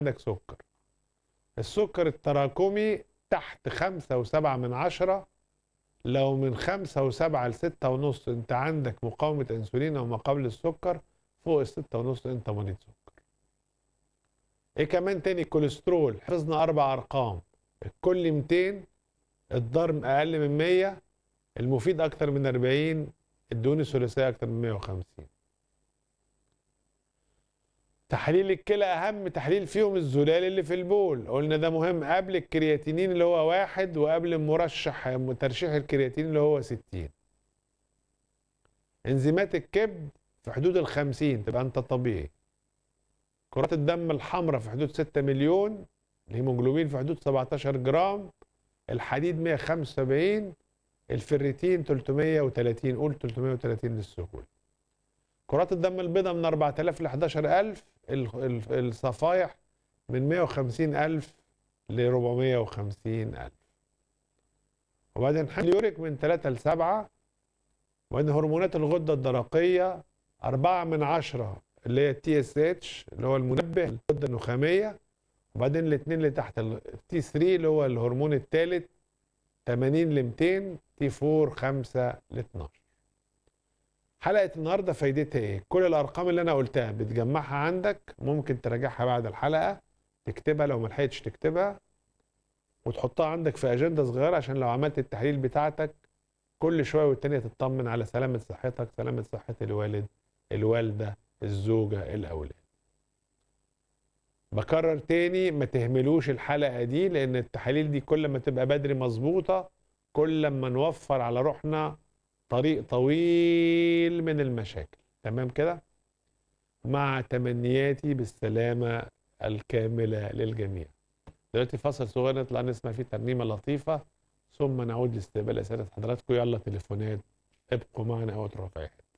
عندك سكر السكر التراكمي تحت خمسة وسبعة من عشرة لو من خمسة وسبعة لستة ونص انت عندك مقاومة انسولين او ما قبل السكر فوق الستة ونص انت مريض سكر ايه كمان تاني الكوليسترول حفظنا اربع ارقام الكل 200 الضرم اقل من 100 المفيد اكتر من 40 الدهون الثلاثيه اكتر من 150 تحليل الكلى اهم تحليل فيهم الزلال اللي في البول قلنا ده مهم قبل الكرياتينين اللي هو واحد وقبل مرشح ترشيح الكرياتين اللي هو 60 انزيمات الكبد في حدود ال 50 تبقى انت طبيعي كرات الدم الحمراء في حدود 6 مليون الهيموجلوبين في حدود 17 جرام الحديد 175 الفريتين 330 قول 330 للسهوله كرات الدم البيضاء من 4000 ل 11000 الصفايح من 150000 ل 450000 وبعدين اليوريك من 3 ل 7 وبعدين هرمونات الغده الدرقيه 4 من 10 اللي هي التي اس اتش اللي هو المنبه الغده النخاميه وبعدين الاثنين اللي تحت التي 3 اللي هو الهرمون الثالث 80 ل 200 تي 4 5 ل 12 حلقه النهارده فايدتها ايه كل الارقام اللي انا قلتها بتجمعها عندك ممكن تراجعها بعد الحلقه تكتبها لو ما لحقتش تكتبها وتحطها عندك في اجنده صغيره عشان لو عملت التحليل بتاعتك كل شويه والتانيه تطمن على سلامه صحتك سلامه صحه الوالد الوالده الزوجه الاولاد بكرر تاني ما تهملوش الحلقه دي لان التحاليل دي كل ما تبقى بدري مظبوطه كل ما نوفر على روحنا طريق طويل من المشاكل تمام كده مع تمنياتي بالسلامه الكامله للجميع دلوقتي فاصل صغير نطلع نسمع فيه ترنيمه لطيفه ثم نعود لاستقبال اسئله حضراتكم يلا تليفونات ابقوا معنا او رفع